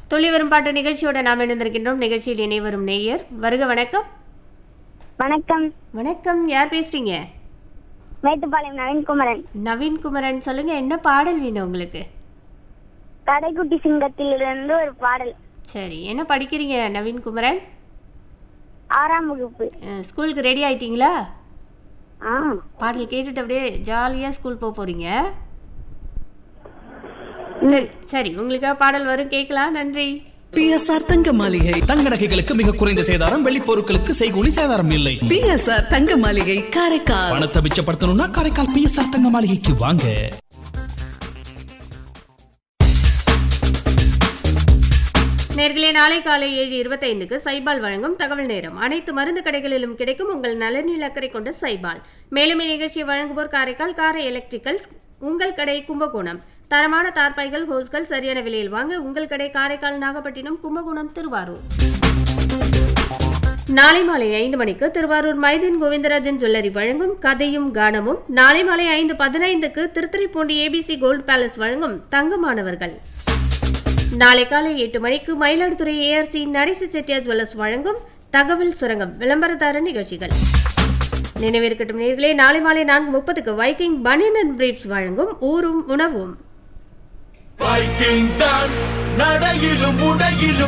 துளி வரும் பாட்டு நிகழ்ச்சியோட நாம் இணைந்திருக்கின்றோம் நிகழ்ச்சியில் இணைவரும் நேயர் வருக வணக்கம் வணக்கம் வணக்கம் யார் பேசுறீங்க மேட்டுப்பாளையம் நவீன்குமரன் நவீன் குமரன் சொல்லுங்க என்ன பாடல் வேணும் உங்களுக்கு கடைக்குட்டி சிங்கத்திலிருந்து ஒரு பாடல் சரி என்ன படிக்கிறீங்க நவீன் குமரன் ஆறாம் வகுப்பு அஹ், ஸ்கூலுக்கு ரெடி ஆயிட்டீங்களா ஆ பாடல் கேட்டுட்டு அப்படியே ஜாலியாக ஸ்கூல் போக போறீங்க சரி சரி உங்களுக்காக பாடல் வரும் கேட்கலாம் நன்றி பிஎஸ்ஆர் தங்க மாளிகை தங்க நகைகளுக்கு மிக குறைந்த சேதாரம் வெள்ளி பொருட்களுக்கு செய்கூலி சேதாரம் இல்லை பிஎஸ்ஆர் தங்க மாளிகை காரைக்கால் பணத்தை மிச்சப்படுத்தணும்னா காரைக்கால் பிஎஸ்ஆர் தங்க மாளிகைக்கு வாங்க நேர்களே நாளை காலை ஏழு இருபத்தைந்துக்கு சைபால் வழங்கும் தகவல் நேரம் அனைத்து மருந்து கடைகளிலும் கிடைக்கும் உங்கள் நலனில் அக்கறை கொண்ட சைபால் மேலும் இந்நிகழ்ச்சியை வழங்குவோர் காரைக்கால் காரை எலக்ட்ரிக்கல்ஸ் உங்கள் கடை கும்பகோணம் தரமான தார்பாய்கள் ஹோஸ்கள் சரியான விலையில் வாங்க உங்கள் கடை காரைக்கால் நாகப்பட்டினம் கும்பகோணம் திருவாரூர் நாளை மாலை ஐந்து மணிக்கு திருவாரூர் மைதீன் கோவிந்தராஜன் ஜுவல்லரி வழங்கும் கதையும் கானமும் நாளை மாலை ஐந்து பதினைந்துக்கு திருத்துறைப்பூண்டி ஏபிசி கோல்டு பேலஸ் வழங்கும் தங்கமானவர்கள் நாளை காலை எட்டு மணிக்கு மயிலாடுதுறை ஏஆர்சி நடேசி செட்டியார் ஜுவல்லர்ஸ் வழங்கும் தகவல் சுரங்கம் விளம்பரதார நிகழ்ச்சிகள் நினைவிருக்கட்டும் நேர்களே நாளை மாலை நான்கு முப்பதுக்கு வைக்கிங் பனியன் அண்ட் பிரீப்ஸ் வழங்கும் ஊரும் உணவும் வைக்கிங் தான் நடையிலும் உடையிலும்